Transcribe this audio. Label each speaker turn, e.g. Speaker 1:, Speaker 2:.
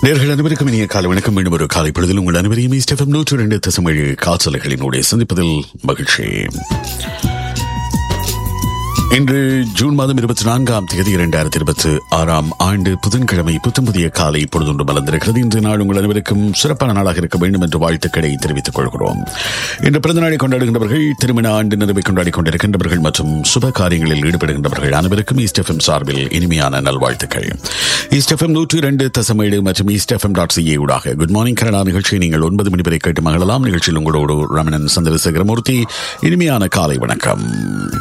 Speaker 1: நேர்கள் அனைவருக்கும் இனிய காலை வணக்கம் மீண்டும் ஒரு காலை பொழுதில் உங்கள் அனைவரையும் ஸ்டெஃபம் நூற்று ரெண்டு தசமேழு காசலைகளினுடைய சந்திப்பதில் மகிழ்ச்சி இன்று ஜூன் மாதம் இருபத்தி நான்காம் தேதி இரண்டாயிரத்தி இருபத்தி ஆறாம் ஆண்டு புதன்கிழமை புத்தம் புதிய காலை பொழுதுண்டு மலர்ந்திருக்கிறது இன்று நாள் உங்கள் அனைவருக்கும் சிறப்பான நாளாக இருக்க வேண்டும் என்று வாழ்த்துக்களை தெரிவித்துக் கொள்கிறோம் இன்று பிறந்த நாளை கொண்டாடுகின்றவர்கள் திருமண ஆண்டு நிறைவை கொண்டாடி கொண்டிருக்கின்றவர்கள் மற்றும் சுப காரியங்களில் ஈடுபடுகின்றவர்கள் அனைவருக்கும் ஈஸ்ட் எஃப்எம் சார்பில் இனிமையான நல்வாழ்த்துக்கள் ஈஸ்ட் எஃப்எம் நூற்றி இரண்டு தசமேழு மற்றும் ஈஸ்ட் எஃப்எம் டாட் சிஏ ஊடாக குட் மார்னிங் கனடா நிகழ்ச்சியை நீங்கள் ஒன்பது மணி வரை கேட்டு மகளலாம் நிகழ்ச்சியில் உங்களோடு ரமணன் சந்திரசேகரமூர்த்தி இனிமையான காலை வணக்கம்